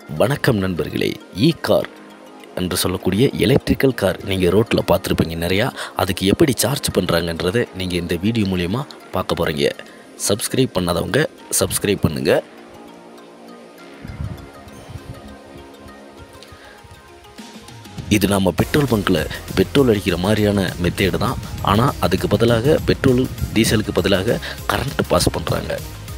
வணக்கம் நண்பர்களே இ கார் என்று சொல்லக்கூடிய எலக்ட்ரிக்கல் கார் நீங்கள் ரோட்டில் பார்த்துருப்பீங்க நிறையா அதுக்கு எப்படி சார்ஜ் பண்ணுறாங்கன்றதை நீங்கள் இந்த வீடியோ மூலயமா பார்க்க போகிறீங்க சப்ஸ்கிரைப் பண்ணாதவங்க சப்ஸ்கிரைப் பண்ணுங்கள் இது நம்ம பெட்ரோல் பங்க்கில் பெட்ரோல் அடிக்கிற மாதிரியான மெத்தேடு தான் ஆனால் அதுக்கு பதிலாக பெட்ரோல் டீசலுக்கு பதிலாக கரண்ட் பாஸ் பண்ணுறாங்க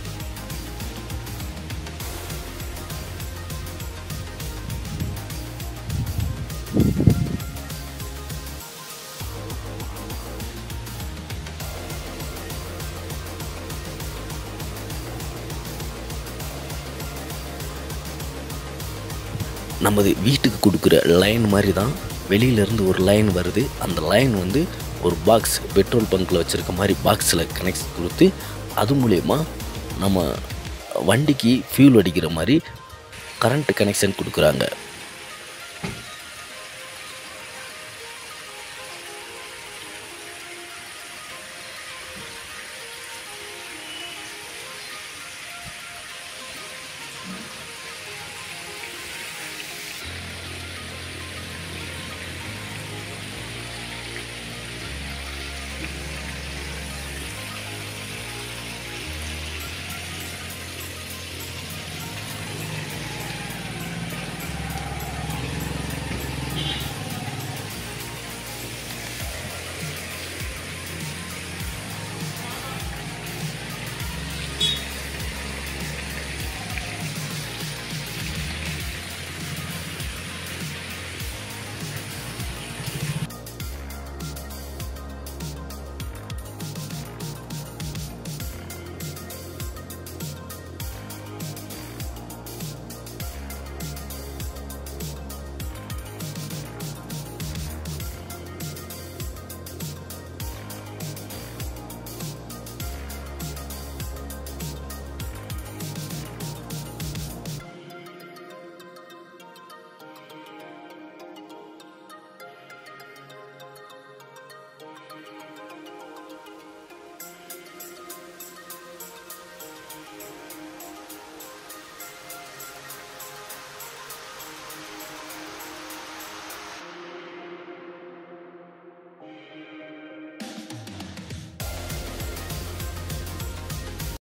நமது வீட்டுக்கு கொடுக்குற லைன் மாதிரி தான் வெளியிலேருந்து ஒரு லைன் வருது அந்த லைன் வந்து ஒரு பாக்ஸ் பெட்ரோல் பங்க்கில் வச்சுருக்க மாதிரி பாக்ஸில் கனெக்ட் கொடுத்து அது மூலயமா நம்ம வண்டிக்கு ஃபியூல் அடிக்கிற மாதிரி கரண்ட் கனெக்ஷன் கொடுக்குறாங்க